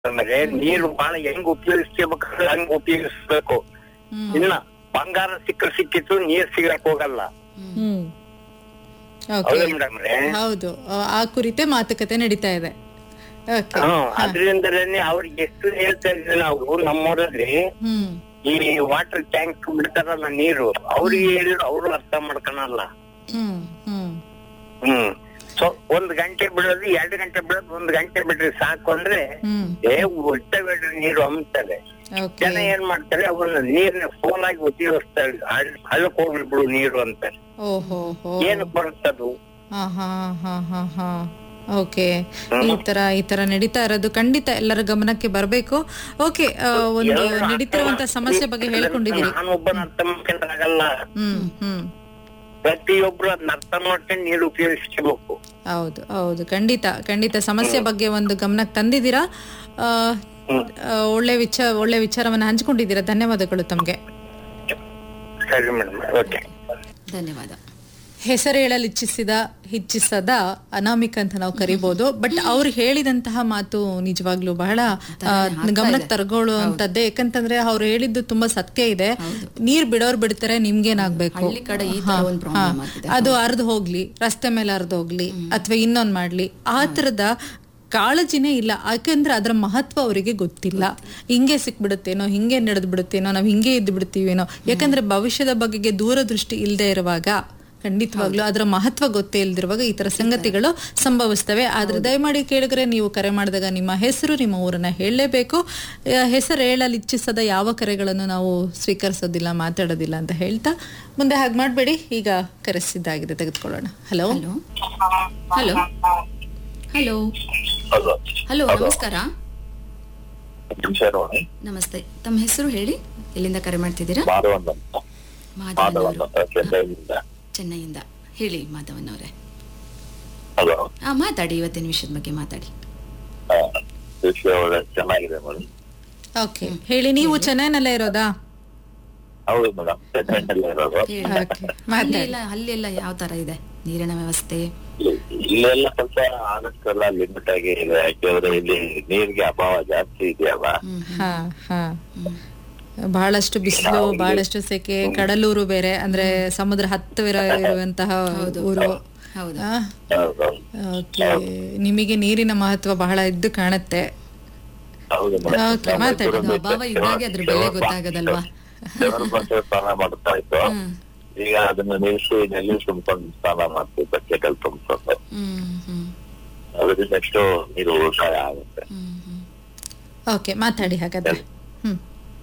ಅಂದ್ರೆ ನೀರು ಬಹಳ ಹೆಂಗ್ ಉಪಯೋಗಿಸ್ಕೋಬೇಕಾದ್ರೆ ಹಂಗ್ ಉಪಯೋಗಿಸ್ಬೇಕು ಹ್ಮ್ ಇನ್ನ ಬಂಗಾರ ಸಿಕ್ಕ ಸಿಕ್ಕಿತ್ತು ನೀರ್ ಸಿಗಕ್ ಹೋಗಲ್ಲ ಹ್ಮ್ ಓಕೆ ಹೌದಾ ಮೇಡಮ್ ಹೌದು ಆ, ಆ ಕುರಿತೆ ಮಾತುಕತೆ ನಡೀತಾ ಇದೆ ಓಕೆ ಹ್ಮ್ ಅದ್ರಿಂದಲೇ ಅವ್ರಿಗೆ ಎಷ್ಟು ಹೇಳ್ತಾ ಇದ್ವಿ ನಾವು ನಮ್ಮೂರಲ್ಲಿ ಹ್ಮ್ ಈ ವಾಟರ್ ಟ್ಯಾಂಕ್ ಬಿಡ್ತಾರಲ್ಲ ನೀರು ಅವ್ರಿಗೆ ಹೇಳಿದ್ರು ಅವರು ಅರ್ಥ ಮಾಡ್ಕೊಳಲ್ಲ ಹ್ಮ್ ಹ್ಮ್ ಹ್ಮ್ ಸೊ ಒಂದ್ ಗಂಟೆ ಬಿಡೋದು ಎರಡು ಗಂಟೆ ಬಿಡೋದು ಒಂದ್ ಗಂಟೆ ಬಿಡ್ರಿ ಸಾಕು ಅಂದ್ರೆ ಹ್ಮ್ ಏ ಒಟ್ಟ ಬಿಡ್ರಿ ನೀರು ಅಮ್ತಾರೆ ಓಕೆ ಜನ ಏನ್ ಮಾಡ್ತಾರೆ ಅವನ್ನ ನೀರ್ನ ಫೋನ್ ಆಗಿ ಉಪಯೋಗಿಸ್ತಾರೆ ಹಳ್- ಹಳ್ಳಕ್ ಹೋಗ್ಲಿ ಬಿಡು ನೀರು ಅಂತಾರೆ ಓಹೋ ಹೋ ಏನು ಬರುತ್ತದು ಹಾ ಹಾ ಹಾ ಹಾ ಹಾ ಓಕೆ ಈ ತರ ಈ ತರ ನಡೀತಾ ಇರೋದು ಖಂಡಿತ ಎಲ್ಲರ ಗಮನಕ್ಕೆ ಬರಬೇಕು ಓಕೆ ಒಂದು ನಡೀತಿರುವಂತ ಸಮಸ್ಯೆ ಬಗ್ಗೆ ಹೇಳ್ಕೊಂಡಿದ್ದೀರಿ ನಾನೊಬ್ಬನ ಅರ್ಥ ಮಾಡ್ಕೊಂಡಾಗಲ್ಲ ಹ್ಮ್ ಹ್ಮ್ ಪ್ರತಿಯೊಬ್ರು ಅದನ್ನ ಅರ್ಥ ಮಾಡ್ಕೊಂಡು ನೀರು ಉಪಯೋಗಿಸ್ಕೋಬೇಕು ಹೌದು ಹೌದು ಖಂಡಿತ ಖಂಡಿತ ಸಮಸ್ಯೆ ಬಗ್ಗೆ ಒಂದು ಗಮನಕ್ಕೆ ತಂದಿದ್ದೀರಾ ಆ, ಆ, ಒಳ್ಳೆ ವಿಚಾರ ಒಳ್ಳೆ ವಿಚಾರವನ್ನ ಹಂಚ್ಕೊಂಡಿದ್ದೀರಾ ಧನ್ಯವಾದಗಳು ತಮ್ಗೆ ಸರಿ ಮೇಡಮ್ ಓಕೆ ಧನ್ಯವಾದ ಹೆಸರು ಹೇಳಲು ಇಚ್ಛಿಸಿದ ಇಚ್ಛಿಸದ ಅನಾಮಿಕ ಅಂತ ನಾವು ಕರಿಬಹುದು ಬಟ್ ಅವ್ರು ಹೇಳಿದಂತಹ ಮಾತು ನಿಜವಾಗ್ಲೂ ಬಹಳ ಆ, ಗಮನಕ್ಕೆ ತರಗೊಳ್ಳುವಂತದ್ದೇ ಯಾಕಂತಂದ್ರೆ ಅವ್ರು ಹೇಳಿದ್ದು ತುಂಬಾ ಸತ್ಯ ಇದೆ ನೀರ್ ಬಿಡೋರ್ ಬಿಡ್ತಾರೆ ನಿಮ್ಗೇನಾಗ್ಬೇಕು ಹಳ್ಳಿ ಕಡೆ ಈ ತರ ಒಂದು ಪ್ರಾಬ್ಲಮ್ ಆಗಿದೆ ಅದು ಅರ್ಧ ಹೋಗ್ಲಿ ರಸ್ತೆ ಮೇಲೆ ಅರ್ಧ ಹೋಗ್ಲಿ ಅಥವಾ ಇನ್ನೊಂದ್ ಮಾಡ್ಲಿ ಆ ತರದ ಕಾಳಜಿನೇ ಇಲ್ಲ ಯಾಕಂದ್ರೆ ಅದರ ಮಹತ್ವ ಅವರಿಗೆ ಗೊತ್ತಿಲ್ಲ ಹಿಂಗೆ ಸಿಕ್ಬಿಡುತ್ತೇನೋ ಹಿಂಗೆ ನಡೆದು ಬಿಡುತ್ತೇನೋ ನಾವು ಹಿಂಗೆ ಇದ್ದು ಬಿಡ್ತೀವೇನೋ ಯಾಕಂದ್ರೆ ಭವಿಷ್ಯದ ಬಗೆಗೆ ದೂರದೃಷ್ಟಿ ಇಲ್ಲದೆ ಇರುವಾಗ ಖಂಡಿತವಾಗ್ಲೂ ಅದರ ಮಹತ್ವ ಗೊತ್ತೇ ಇಲ್ದಿರುವಾಗ ಈ ತರ ಸಂಗತಿಗಳು ಸಂಭವಿಸ್ತವೆ ಆದ್ರೆ ದಯಮಾಡಿ ಕೇಳಿದ್ರೆ ನೀವು ಕರೆ ಮಾಡಿದಾಗ ನಿಮ್ಮ ಹೆಸರು ನಿಮ್ಮ ಊರನ್ನ ಹೇಳಲೇಬೇಕು ಆ, ಹೆಸರು ಹೇಳಲು ಇಚ್ಛಿಸದ ಯಾವ ಕರೆಗಳನ್ನು ನಾವು ಸ್ವೀಕರಿಸೋದಿಲ್ಲ ಮಾತಾಡೋದಿಲ್ಲ ಅಂತ ಹೇಳ್ತಾ ಮುಂದೆ ಹಾಗೆ ಮಾಡಬೇಡಿ ಈಗ ಕರೆಸಿದ್ದಾಗಿದೆ ತೆಗೆದುಕೊಳ್ಳೋಣ ಹಲೋ ಹಲೋ ಹಲೋ ಹಲೋ ಹೌದು ಹಲೋ ನಮಸ್ಕಾರ ನಿಮಿಷ ನೋಡಿ ನಮಸ್ತೆ ತಮ್ಮ ಹೆಸರು ಹೇಳಿ ಎಲ್ಲಿಂದ ಕರೆ ಮಾಡ್ತಿದ್ದೀರಾ ಮಾಧವನ್ ಮಾಧವನ್ ಅವರು ಚೆನ್ನೈಯಿಂದ ಚೆನ್ನೈಯಿಂದ ಹೇಳಿ ಮಾಧವನ್ ಅವರೇ ಹಲೋ ಆ ಮಾತಾಡಿ ಇವತ್ತಿನ ವಿಷಯದ ಬಗ್ಗೆ ಮಾತಾಡಿ ವಿಷಯ ಒಳ್ಳೆ ಚೆನ್ನಾಗಿದೆ ಮೇಡಮ್ ಓಕೆ ಹೇಳಿ ನೀವು ಚೆನ್ನೈನಲ್ಲೇ ಇರೋದಾ ಹೌದು ಮೇಡಮ್ ಚೆನ್ನೈನಲ್ಲೇ ಇರೋದು ಹೇಳಿ ಓಕೆ ಮಾತಾಡಿ ಅಲ್ಲೆಲ್ಲ ಅಲ್ಲೆಲ್ಲ ಯಾವ ತರ ಇದೆ ನೀರಿನ ವ್ಯವಸ್ಥೆ ಇಲ್ಲೆಲ್ಲ ಸ್ವಲ್ಪ ಆದಷ್ಟೆಲ್ಲ ಲಿಮಿಟ್ ಆಗಿ ಇದೆ ಯಾಕೆಂದ್ರೆ ಇಲ್ಲಿ ನೀರಿಗೆ ಅಭಾವ ಜಾಸ್ತಿ ಇದೆಯಲ್ಲ ಹ್ಮ್ ಹಾ ಹಾ ಬಹಳಷ್ಟು ಬಿಸಿಲು ಬಹಳಷ್ಟು ಸೆಕೆ ಕಡಲೂರು ಬೇರೆ ಅಂದ್ರೆ ಸಮುದ್ರ ಹತ್ತಿರ ಇರುವಂತಹ ಊರು ಹೌದು ಆ, ಹೌದು ಓಕೆ ನಿಮಗೆ ನೀರಿನ ಮಹತ್ವ ಬಹಳ ಇದ್ದು ಕಾಣುತ್ತೆ ಹೌದು ಓಕೆ ಮಾತಾಡಿ ಅದು ಅಭಾವ ಇದ್ದಾಗೆ ಅದ್ರ ಬೆಲೆ ಗೊತ್ತಾಗದಲ್ವಾ ದೇವರ ಬಂದು ಸ್ನಾನ ಮಾಡ್ತಾ ಇತ್ತು ಹ್ಮ್ ಈಗ ಅದನ್ನ ನಿಲ್ಸಿ ನೆಲ್ಲಿ ತುಂಬಿಕೊಂಡು ಸ್ನಾನ ಮಾಡ್ತೀವಿ ಬಕೆಟ್ ಅಲ್ಲಿ ತುಂಬಿಕೊಂಡು ಹ್ಮ್ ಹ್ಮ್ ಅದರಿಂದ ಎಷ್ಟೋ ನೀರು ಉಳಿತಾಯ ಆಗುತ್ತೆ ಹ್ಮ್ ಹ್ಮ್ ಓಕೆ ಮಾತಾಡಿ ಹಾಗಾದ್ರೆ ಹ್ಮ್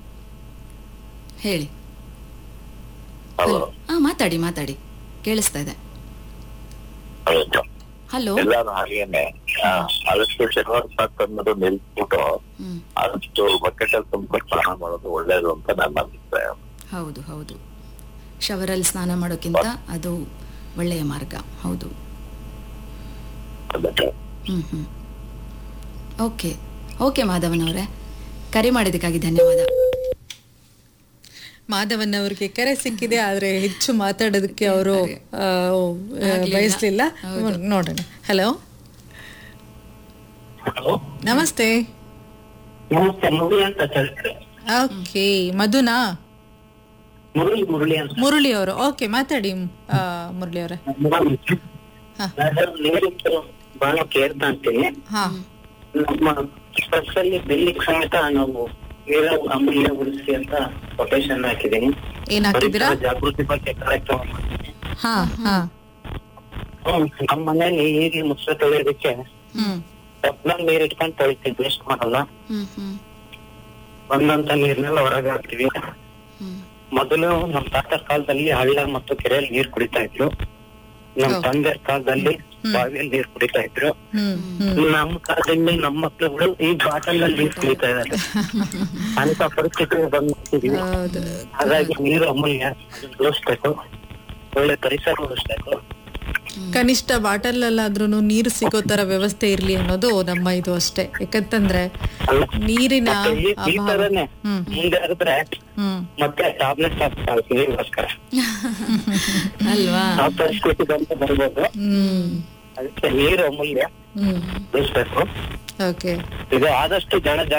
ಹೇಳಿ ಹೌದು ಹಾ ಮಾತಾಡಿ ಮಾತಾಡಿ ಕೇಳಿಸ್ತಾ ಇದೆ ಹೌದು ಹಲೋ ಎಲ್ಲಾರು ಹಾಗೇನೆ ಆ, ಆದಷ್ಟು ಶನಿವಾರ ಸಾಕು ಅನ್ನೋದು ನಿಲ್ಸ್ಬಿಟ್ಟು ಹ್ಮ್ ಆದಷ್ಟು ಬಕೆಟ್ ಅಲ್ಲಿ ತುಂಬಿಕೊಂಡು ಸ್ನಾನ ಮಾಡೋದು ಒಳ್ಳೇದು ಅಂತ ನನ್ನ ಅಭಿಪ್ರಾಯ ಹೌದು ಹೌದು ಶವರಲ್ಲಿ ಸ್ನಾನ ಮಾಡೋಕ್ಕಿಂತ ಅದು ಒಳ್ಳೆಯ ಮಾರ್ಗ ಹೌದು ಅದಕ್ಕೆ ಹ್ಮ್ ಹ್ಮ್ ಓಕೆ ಓಕೆ ಮಾಧವನ್ ಅವರೇ ಕರೆ ಮಾಡಿದ್ದಕ್ಕಾಗಿ ಧನ್ಯವಾದ ಮಾಧವನ್ ಅವರಿಗೆ ಕರೆ ಸಿಕ್ಕಿದೆ ಆದ್ರೆ ಹೆಚ್ಚು ಮಾತಾಡೋದಕ್ಕೆ ಅವರು ಬಯಸ್ಲಿಲ್ಲ ನೋಡೋಣ ಹಲೋ ನಮಸ್ತೆ ನಮಸ್ತೆ ಮುರಳಿ ಅಂತ ಸರ್ ಓಕೆ ಮಧುನಾ ಮುರಳಿ ಮುರಳಿ ಅಂತ ಮುರಳಿ ಅವರು ಓಕೆ ಮಾತಾಡಿ ಆ, ಮುರಳಿ ಅವರೇ ಹಾ. ನಾನು ನೀರಿಟ್ಟು ಬಹಳ ಕೇರ್ತಾ ಅಂತೀನಿ ಹಾ ನಮ್ಮ ಬಸ್ಸಲ್ಲಿ ಬಿಲ್ಲಿಗೆ ಸಮೇತ ನಾವು ನೀರ ಅಮೂಲ್ಯ ಉಳಿಸಿ ಅಂತ ಕೊಟೇಶನ್ ಹಾಕಿದ್ದೀನಿ ಏನ್ ಹಾಕಿದ್ದೀರಾ ಪರಿಸರ ಜಾಗೃತಿ ಬಗ್ಗೆ ಕಾರ್ಯಕ್ರಮ ಮಾಡ್ತೀನಿ. ಹಾ ಹಾ ಹ್ಮ್. ನಮ್ಮ ಮನೇಲಿ ಈಗಿನ ಮುಚ್ಚ ತೊಳೆಯೋದಕ್ಕೆ ಹ್ಮ್ ಕಪ್ನಲ್ಲಿ ನೀರ್ ಇಟ್ಕೊಂಡು ತೊಳಿತೀವಿ ವೇಸ್ಟ್ ಮಾಡಲ್ಲ ಹ್ಮ್ ಹ್ಮ್ ಬಂದಂತ ನೀರ್ನೆಲ್ಲ ಹೊರಗೆ ಹಾಕ್ತಿವಿ ಹ್ಮ್ ಮೊದಲು ನಮ್ಮ ತಾತ ಕಾಲದಲ್ಲಿ ಹಳ್ಳ ಮತ್ತು ಕೆರೆಯಲ್ಲಿ ನೀರ್ ಕುಡಿತಾ ಇದ್ರು ನಮ್ಮ ತಂದೆ ಕಾಲದಲ್ಲಿ ಬಾವಿಯಲ್ಲಿ ನೀರ್ ಕುಡಿತಾ ಇದ್ರು ಹ್ಮ್ ಹ್ಮ್ ನಮ್ಮ ಕಾಲದಲ್ಲಿ ನಮ್ಮ ಮಕ್ಳುಗಳು ಈ ಬಾಟಲ್ ನಲ್ಲಿ ನೀರ್ ಕುಡಿತಾ ಇದ್ದಾರೆ ಅಂತ ಪರಿಸ್ಥಿತಿ ಬಂದಿದ್ದೀವಿ ಹೌದು ಹಾಗಾಗಿ ನೀರು ಅಮೂಲ್ಯ ಅದನ್ನ ಉಳಿಸ್ಬೇಕು ಒಳ್ಳೆ ಪರಿಸರ ಉಳಿಸ್ಬೇಕು ಕನಿಷ್ಠ ಬಾಟಲ್ ಅಲ್ಲಾದ್ರೂ ನೀರು ಸಿಗೋ ತರ ವ್ಯವಸ್ಥೆ ಇರ್ಲಿ ಅನ್ನೋದು ನಮ್ಮ ಇದು ಅಷ್ಟೇ ಯಾಕಂತಂದ್ರೆ ಅಲ್ಲ ನೀರಿನ ಮತ್ತೆ ಈ- ಈ ಅಭಾವ ತರನೇ ಹ್ಮ್ ಮುಂದೆ ಆದ್ರೆ ಹ್ಮ್ ಮತ್ತೆ ಟ್ಯಾಬ್ಲೆಟ್ಸ್ ಹಾಕ್ತಾರೆ ನೀರಿಗೋಸ್ಕರ ಅಲ್ವಾ ಆ ಪರಿಸ್ಥಿತಿ ಬಂದು ಬರ್ಬೋದು ಹ್ಮ್ ಅದಕ್ಕೆ ನೀರು ಅಮೂಲ್ಯ ಹ್ಮ್ ಉಳಿಸ್ಬೇಕು ಓಕೆ ಇದು ಆದಷ್ಟು ಜನ